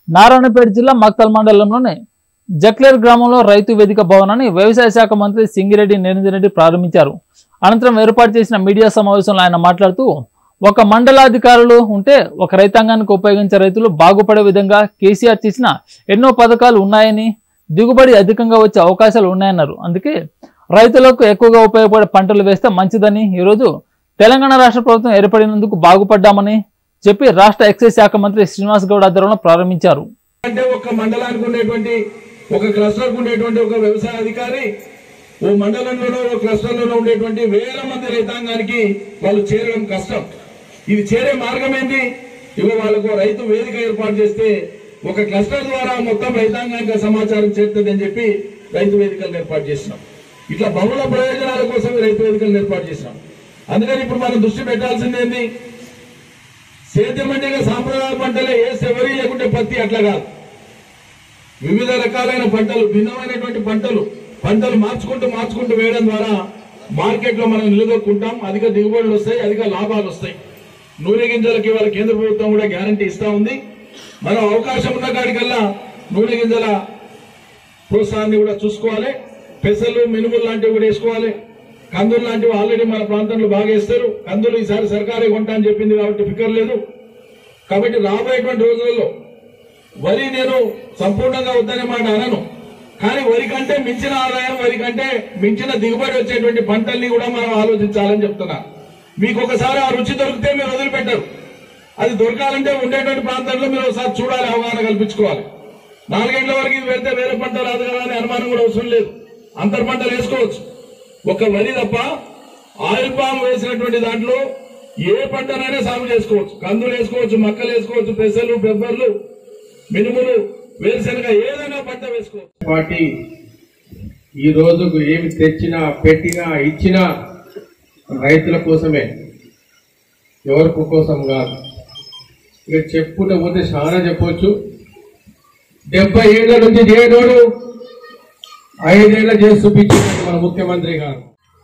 నారాయణపేట జిల్లా మక్తల్ మండలంలోని జక్లేర్ గ్రామంలో రైతు వేదిక భవనాన్ని వ్యవసాయ శాఖ మంత్రి సింగిరెడ్డి నిరంజన్ రెడ్డి ప్రారంభించారు అనంతరం ఏర్పాటు చేసిన మీడియా సమావేశంలో ఆయన మాట్లాడుతూ ఒక మండలాధికారులు ఉంటే ఒక రైతాంగానికి ఉపయోగించే రైతులు బాగుపడే విధంగా కేసీఆర్ చేసిన ఎన్నో పథకాలు ఉన్నాయని దిగుబడి అధికంగా వచ్చే అవకాశాలు ఉన్నాయన్నారు అందుకే రైతులకు ఎక్కువగా ఉపయోగపడే పంటలు వేస్తే మంచిదని ఈరోజు తెలంగాణ రాష్ట్ర ప్రభుత్వం ఏర్పడినందుకు బాగుపడ్డామని చెప్పి రాష్ట్ర ఎక్సైజ్ శాఖ మంత్రి శ్రీనివాస్ గౌడ్ ఆధ్వర్యంలో ప్రారంభించారు అంటే ఒక మండలానికి ఉండేటువంటి ఒక క్లస్టర్ ఉండేటువంటి ఒక వ్యవసాయ అధికారి ఓ మండలంలోనో ఒక క్లస్టర్లోనో ఉండేటువంటి వేల మంది రైతాంగానికి వాళ్ళు చేరడం కష్టం ఇది చేరే మార్గం ఏంటి ఇవి వాళ్ళకు రైతు వేదిక ఏర్పాటు చేస్తే ఒక క్లస్టర్ ద్వారా మొత్తం రైతాంగానికి సమాచారం చేరుతుంది అని చెప్పి రైతు వేదికలను ఏర్పాటు చేసినాం ఇట్లా బహుళ ప్రయోజనాల కోసం ఈ రైతు వేదికలను ఏర్పాటు చేసినాం అందుకని ఇప్పుడు మనం దృష్టి పెట్టాల్సింది ఏంది సేద్యం అంటే ఇక సాంప్రదాయ పంటలే ఏ సెవరి లేకుంటే పత్తి అట్లా కాదు వివిధ రకాలైన పంటలు భిన్నమైనటువంటి పంటలు పంటలు మార్చుకుంటూ మార్చుకుంటూ వేయడం ద్వారా మార్కెట్ లో మనం నిలదొక్కుంటాం అధిక దిగుబడులు వస్తాయి అధిక లాభాలు వస్తాయి నూనె గింజలకి వాళ్ళ కేంద్ర ప్రభుత్వం కూడా గ్యారంటీ ఇస్తా ఉంది మనం అవకాశం ఉన్న కాడికల్లా నూనె గింజల ప్రోత్సాహాన్ని కూడా చూసుకోవాలి పెసలు మినుములు లాంటివి కూడా వేసుకోవాలి కందులు లాంటివి ఆల్రెడీ మన ప్రాంతంలో బాగా వేస్తారు కందులు ఈసారి సర్కారే కొంటా అని చెప్పింది కాబట్టి ఫికర్ లేదు కాబట్టి రాబోయేటువంటి రోజులలో వరి నేను సంపూర్ణంగా వద్దనే మాట అనను కానీ వరి కంటే మించిన ఆదాయం వరి కంటే మించిన దిగుబడి వచ్చేటువంటి పంటల్ని కూడా మనం ఆలోచించాలని చెప్తున్నా మీకు ఒకసారి ఆ రుచి దొరికితే మీరు వదిలిపెట్టరు అది దొరకాలంటే ఉండేటువంటి ప్రాంతాల్లో మీరు ఒకసారి చూడాలి అవగాహన కల్పించుకోవాలి నాలుగేళ్ల వరకు ఇది పెడితే వేరే పంట రాదు కదా అనే అనుమానం కూడా అవసరం లేదు అంతర్ పంటలు వేసుకోవచ్చు ఒక వరి తప్ప ఆయిల్ పామ్ వేసినటువంటి దాంట్లో ఏ పంటనైనా సాగు చేసుకోవచ్చు కందులు వేసుకోవచ్చు మక్కలు వేసుకోవచ్చు పెసలు పెబ్బర్లు మినుములు వేరుశనగ ఏదైనా పంట వేసుకోవచ్చు పార్టీ ఈ రోజుకు ఏమి తెచ్చినా పెట్టినా ఇచ్చినా రైతుల కోసమే ఎవరి కోసం కాదు ఇక చెప్పుకుంటూ పోతే చాలా చెప్పొచ్చు డెబ్బై ఏళ్ల నుంచి చేయనోడు ఐదేళ్ల చేసి చూపించారు మన ముఖ్యమంత్రి గారు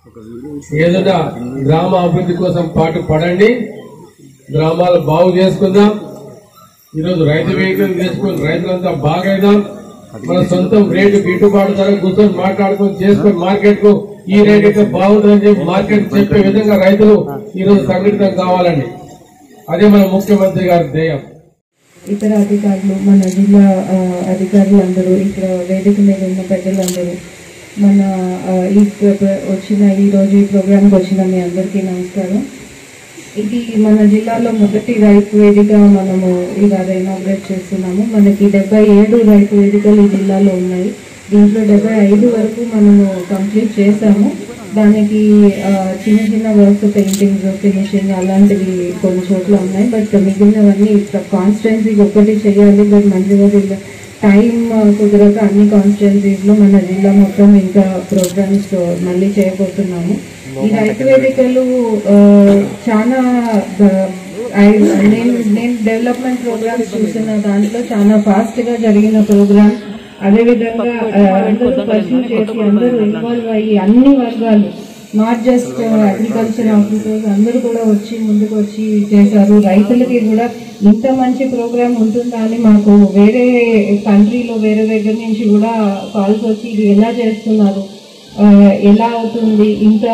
ఏదైనా గ్రామ అభివృద్ధి కోసం పాటు పడండి గ్రామాలు బాగు చేసుకుందాం ఈరోజు రైతు వెహికల్ చేసుకుని రైతులంతా బాగైదాం మన సొంతం రేటు గిట్టుబాటు ధర కూర్చొని మాట్లాడుకొని చేసుకొని మార్కెట్ కు ఈ రేట్ అయితే బాగుంటుందని చెప్పి మార్కెట్ చెప్పే విధంగా రైతులు ఈరోజు సంఘటితం కావాలండి అదే మన ముఖ్యమంత్రి గారి ధ్యేయం ఇతర అధికారులు మన జిల్లా ఆ, అధికారులందరూ ఇక్కడ వేదిక మీద ఉన్న ప్రజలందరూ మన ఆ, ఈ ప్ర- ప్ర- వచ్చిన ఈ రోజు ఈ ప్రోగ్రాంకి వచ్చిన మీ అందరికీ నమస్కారం ఇది మన జిల్లాలో మొదటి రైతు వేదిక మనము ఇవాళ ఇనాగ్రేట్ చేస్తున్నాము మనకి డెబ్బై ఏడు రైతు వేదికలు ఈ జిల్లాలో ఉన్నాయి దీంట్లో డెబ్బై ఐదు వరకు మనము కంప్లీట్ చేసాము దానికి ఆ, చిన్న చిన్న వర్క్ పెయింటింగ్స్ ఫినిషింగ్ అలాంటివి కొన్ని చోట్ల ఉన్నాయి బట్ మిగిలినవన్నీ ఇక్కడ కాన్స్టిట్యున్సీకి ఒక్కటి చేయాలి బట్ మంచిగా టైం కుదరక అన్ని కాన్స్టిట్యున్సీస్ లో మన జిల్లా మొత్తం ఇంకా ప్రోగ్రామ్స్ మళ్ళీ చేయబోతున్నాము ఈ రైతు వేదికలు ఆ, చాలా బ- ఐ- నేను నేను డెవలప్మెంట్ ప్రోగ్రామ్స్ చూసిన దాంట్లో చాలా ఫాస్ట్ గా జరిగిన ప్రోగ్రామ్ అదేవిధంగా ఆ, అందరూ పర్సూ చేసి అందరూ ఇన్వాల్వ్ అయ్యి అన్ని వర్గాలు నాట్ జస్ట్ అగ్రికల్చర్ ఆఫీసర్స్ అందరూ కూడా వచ్చి ముందుకు వచ్చి చేశారు రైతులకి కూడా ఇంత మంచి ప్రోగ్రామ్ ఉంటుందా అని మాకు వేరే కంట్రీలో వేరే దగ్గర నుంచి కూడా కాల్స్ వచ్చి ఇది ఎలా చేస్తున్నారు ఆ, ఎలా అవుతుంది ఇంత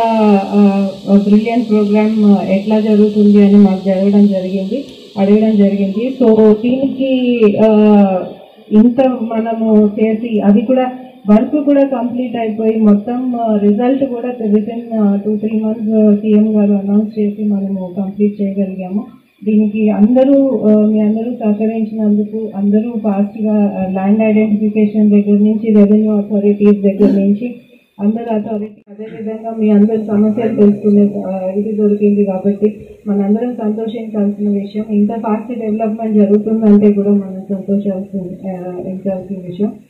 బ్రిలియంట్ ప్రోగ్రామ్ ఎట్లా జరుగుతుంది అని మాకు జరగడం జరిగింది అడగడం జరిగింది సో దీనికి ఆ, ఇంత మనము చేసి అది కూడా వర్క్ కూడా కంప్లీట్ అయిపోయి మొత్తం రిజల్ట్ కూడా within two three months CM గారు అనౌన్స్ చేసి మనము కంప్లీట్ చేయగలిగాము దీనికి అందరూ ఆ, మీ అందరూ సహకరించినందుకు అందరూ ఫాస్ట్గా ల్యాండ్ ఐడెంటిఫికేషన్ దగ్గర నుంచి రెవెన్యూ అథారిటీస్ దగ్గర నుంచి అందరు అథారిటీ అదేవిధంగా మీ అందరి సమస్యలు తెలుసుకునే ఆ, ఇది దొరికింది కాబట్టి మనందరం సంతోషించాల్సిన విషయం ఇంత ఫాస్ట్ డెవలప్మెంట్ జరుగుతుందంటే కూడా మనం సంతోషాల్సిన ఆ, ఇంచాల్సిన విషయం